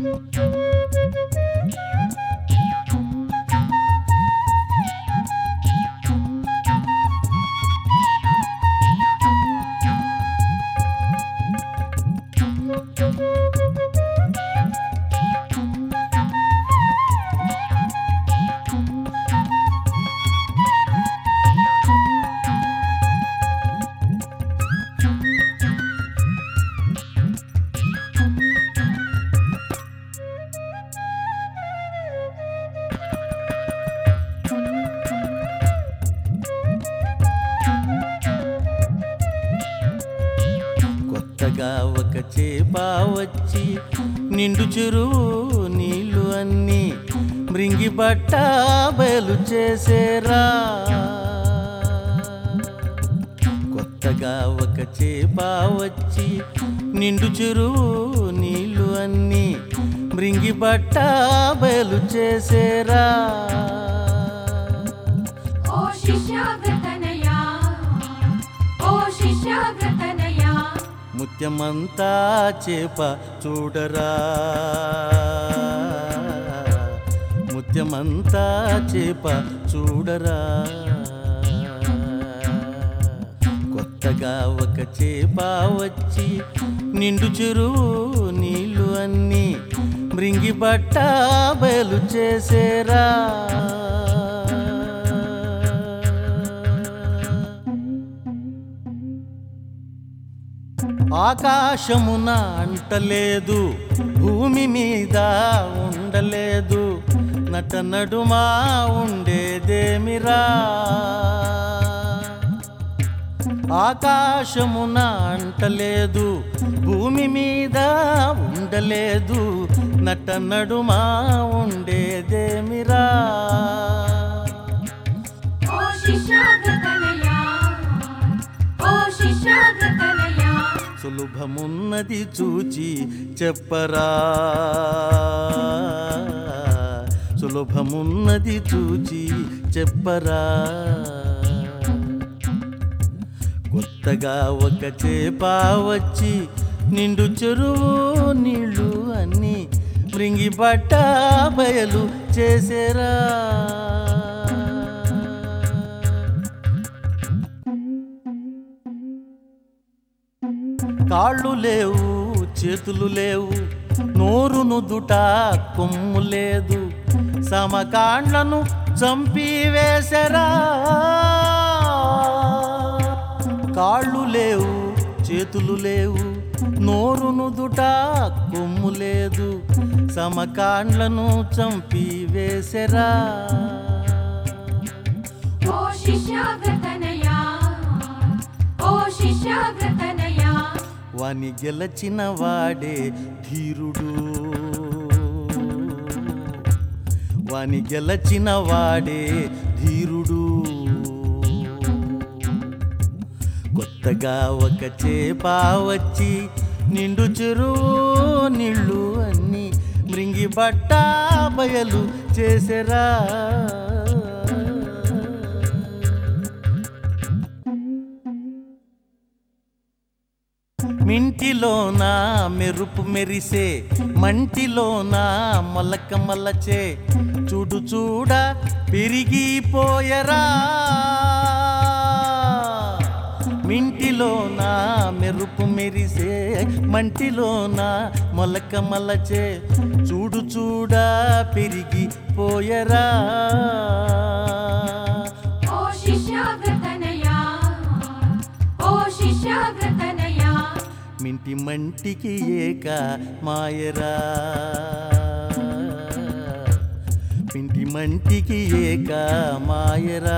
కొత్తగా ఒక చేప వచ్చి నిండు చెరువు నీళ్లు అన్నీ మృంగి బట్ట బయలు చేసేరా కొత్తగా ఒక చేప వచ్చి నిండు చెరువు నీళ్లు అన్నీ మృంగి బట్ట బయలు చేసేరా ఓ శిష్యాగ్రతనయా ఓ శిష్యాగ్రతనయా ముత్యమంతా చేప చూడరా ముత్యమంతా చేప చూడరా కొత్తగా ఒక చేప వచ్చి నిండు చెరువు నీళ్లు అన్నీ మృంగి బట్ట బయలు చేసేరా ఆకాశమున అంటలేదు భూమి మీద ఉండలేదు నట నడుమా ఉండేదేమిరా ఆకాశమున అంటలేదు భూమి మీద ఉండలేదు నట నడుమా ఉండేదేమిరా ఓ శిష్యాగ్రతనయా ఓ శిష్యాగ్రతనయా సులభమున్నది చూచి చెప్పరా సులభమున్నది చూచి చెప్పరా కొత్తగా ఒక చేప వచ్చి నిండు చెరువు నీళ్ళు అన్నీ మృంగి బట్ట బయలు చేసేరా కాళ్ళు లేవు చేతులు లేవు నోరు నుదుట కొమ్ము లేదు సమకాండ్లను చంపి వేసరా కాళ్ళు లేవు చేతులు లేవు నోరు నుదుట కొమ్ము లేదు సమకాండ్లను చంపి వేసరా ఓ శిష్యాగ్రతనయా ఓ శిష్యాగ్రతనయా వాని గెలచిన వాడే ధీరుడు వాని గెలచిన వాడే ధీరుడు కొత్తగా ఒక చేప వచ్చి నిండు చెరువు నీళ్ళు అన్నీ మృంగి బట్ట బయలు చేసరా మింటిలోన మెరుపు మెరిసే మంటిలోన మొలక మల్లచే చూడు చూడ పెరిగిపోయరా మింటిలోన మెరుపు మెరిసే మంటిలోన మొలక మల్లచే చూడు చూడ పెరిగిపోయరా ఓ శిష్యాగ్రతనయా ఓ శిష్యాగ్రతనయా మింటి మంటికి ఏక మాయరా మింటి మంటికి ఏక మాయరా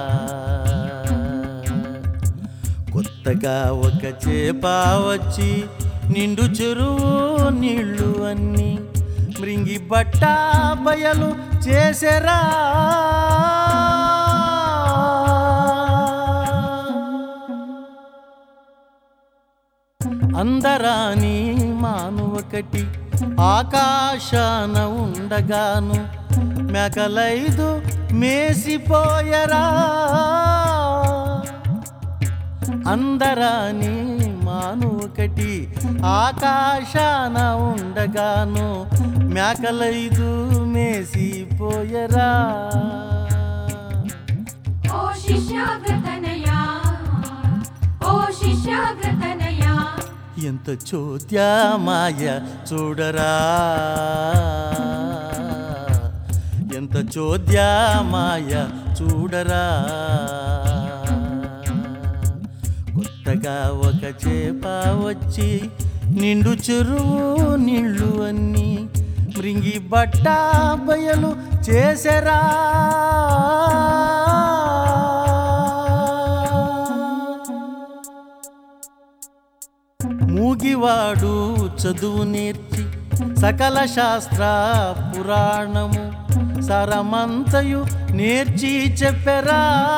కొత్తగా ఒక చేప వచ్చి నిండు చెరువు నీళ్ళు అన్నీ మృంగి బట్ట బయలు చేసరా అందరాని మానువకటి ఆకాశాన ఉండగాను మెకలైదు మేసిపోయరా అందరాని మానువకటి ఆకాశాన ఉండగాను మేకలైదు మేసిపోయరా ఓ శిష్యాగ్రతనయా ఓ శిష్యాగ్రతనయా ఎంత చోద్యమాయ చూడరా ఎంత చోద్యమాయ చూడరా కొత్తగా ఒక చేప వచ్చి నిండు చెరువు నీళ్ళు అన్నీ మృంగి బట్ట బయలు చేసరా మూగివాడు చదువు నేర్చి సకల శాస్త్ర పురాణము సరమంతయు నేర్చి చెప్పెరా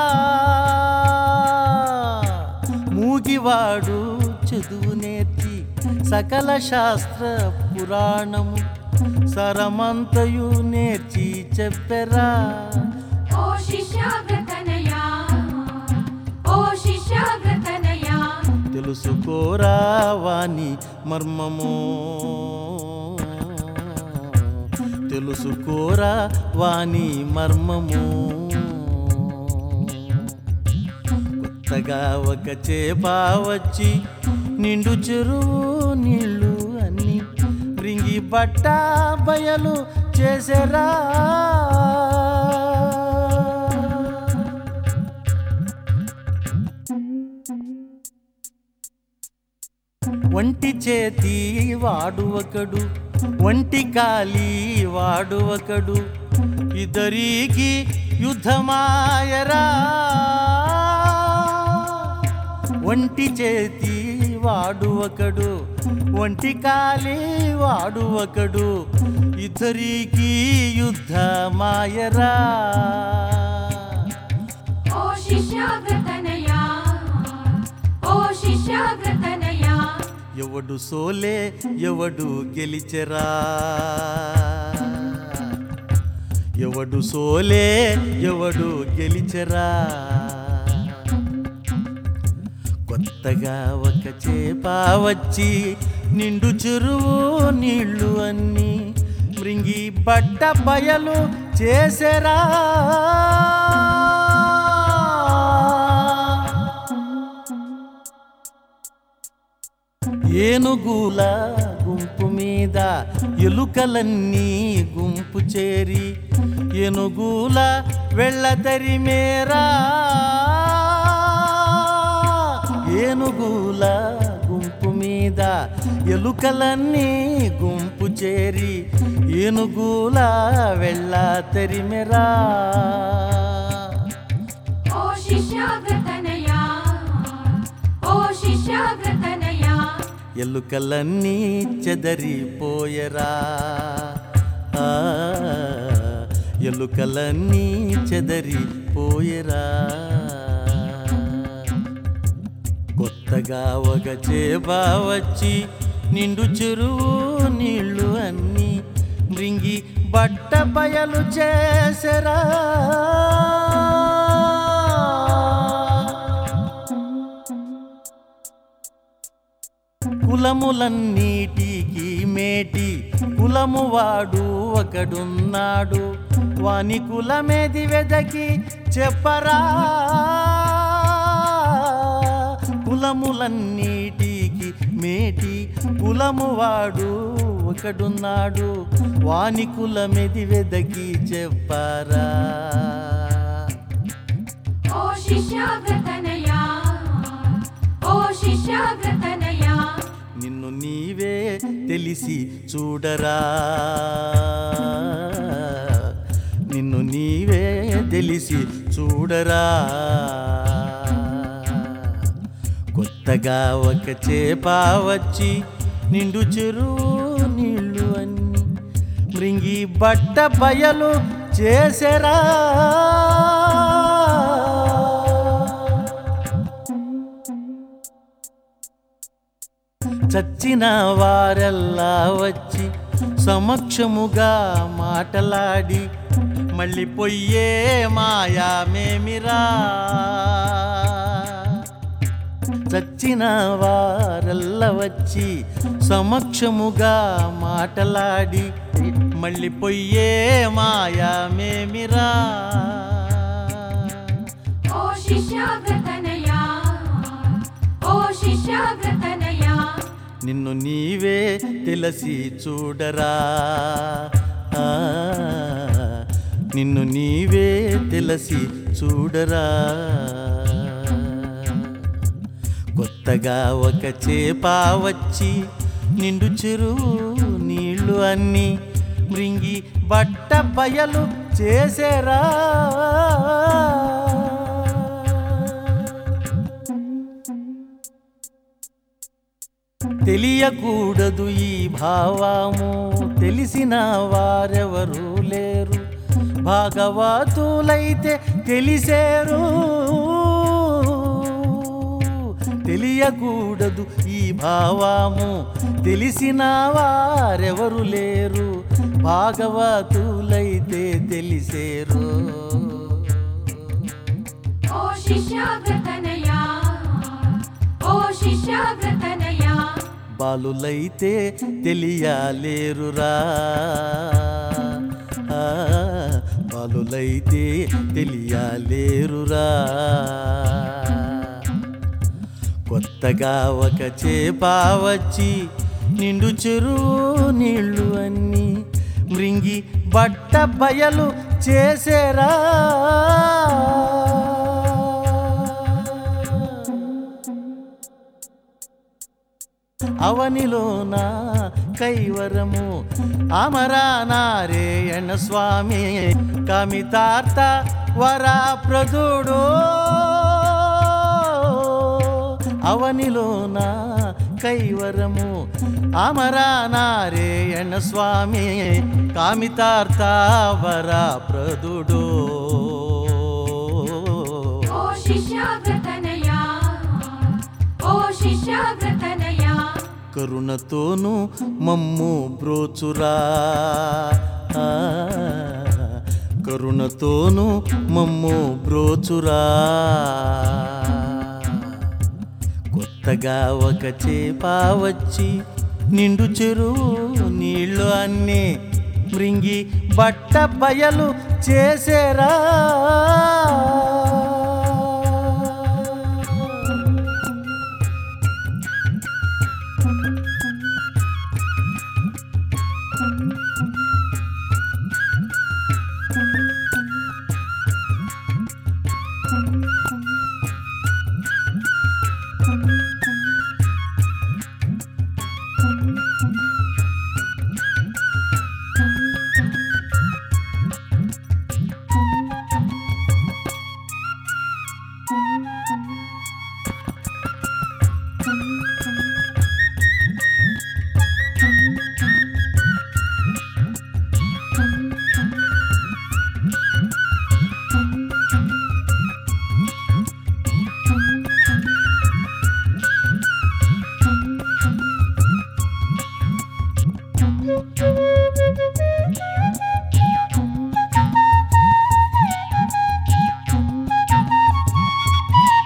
మూగివాడు చదువు నేర్చి సకల శాస్త్ర పురాణము సరమంతయు నేర్చి చెప్పెరా ఓ శిష్యాగ్రతనయా ఓ శిష్యాగ్రతనయా తెలుసుకోరా వాని మర్మము తెలుసుకోరా వాని మర్మము కొత్తగా ఒక చేప వచ్చి నిండు చెరువు నీళ్ళు అన్ని రింగి బట్ట బయలు చేసరా ఒంటి చేతి వాడు ఒకడు ఒంటి కాలి వాడు ఒకడు ఇద్దరికి యుద్ధమాయరా ఒంటి చేతి వాడు ఒకడు ఒంటి కాలి వాడు ఒకడు ఇద్దరికి యుద్ధమాయరా ఓ శిష్యాగ్రతనయా ఓ శిష్యాగ్రతనయా ఎవడు సోలే ఎవడు గెలిచెరా ఎవడు సోలే ఎవడు గెలిచెరా కొత్తగా ఒక చేప వచ్చి నిండు చెరువు నీళ్ళు అన్నీ మృంగి బట్ట బయలు చేసెరా ఏనుగుల గుంపు మీద ఎలుకలన్నీ గుంపు చేరి ఏనుగుల వెళ్ళతరి మేరా ఏనుగుల గుంపు మీద ఎలుకలన్నీ గుంపు చేరి ఏనుగుల వెళ్ళతరి మేరా ఓ శిష్యాగ్రతనయా ఓ శిష్యాగ్రతనయా ఎలుకలన్నీ చెదరిపోయరా ఆ, ఎలుకలన్నీ చెదరిపోయరా కొత్తగా ఒక చేప వచ్చి నిండు చెరువు నీళ్ళు అన్నీ మృంగి బట్ట బయలు చేసరా కులములన్నిటికి మేటి కులము వాడు ఒకడున్నాడు వాని కులమేది వెదకి చెప్పరా కులములన్నిటికి మేటి కులము వాడు ఒకడున్నాడు వాని కులమేది వెదకి చెప్పరా ఓ శిష్యాగ్రతనయా ఓ శిష్యాగ్రతనయా నిన్ను నీవే తెలిసి చూడరా నిన్ను నీవే తెలిసి చూడరా కొత్తగా ఒక చేప వచ్చి నిండు చెరువు నీళ్ళు అన్ని మృంగి బట్ట బయలు చేసరా చచ్చిన వారెల్లా వచ్చి సమక్షముగా మాటలాడి మళ్ళీ పొయ్యే మాయా మేమిరా చచ్చిన వారెల్ల వచ్చి సమక్షముగా మాటలాడి మళ్ళీ పొయ్యే మాయా మేమిరా ఓ శిష్యాగ్రతనయా ఓ శిష్యాగ్రతనయా నిన్ను నీవే తెలిసి చూడరా ఆ, నిన్ను నీవే తెలిసి చూడరా కొత్తగా ఒక చేప వచ్చి నిండు చెరువు నీళ్లు అన్నీ మృంగి బట్ట బయలు చేసేరా తెలియకూడదు ఈ భావము తెలిసిన వారెవరు లేరు భాగవతులైతే తెలిసేరు తెలియకూడదు ఈ భావము తెలిసిన వారెవరు లేరు భాగవతులైతే తెలిసేరు ఓ శిష్యాగ్రతనయా ఓ శిష్యాగ్రతనయా బాలులైతే తెలియలేరురా ఆ, బాలులైతే తెలియలేరురా కొత్తగా ఒక చేప వచ్చి నిండు చెరువు నీళ్లు అన్నీ మృంగి బట్ట బయలు చేసేరా అవనిలోన కైవరము అమరానారాయణ స్వామి కమితార్థ వరాప్రదుడు అవనిలోన కైవరము అమరానారాయణ స్వామి కామితార్థ వరాప్రదుడు ఓ శిష్యాగ్రతనయా ఓ శిష్యాగ్రతనయా కరుణతోను మమ్ము బ్రోచురా ఆ, కరుణతోను మమ్ము బ్రోచురా కొత్తగా ఒక చేప వచ్చి నిండు చెరువు నీళ్లు అన్నీ మృంగి బట్ట బయలు చేసేరా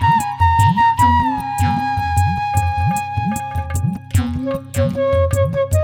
ఓ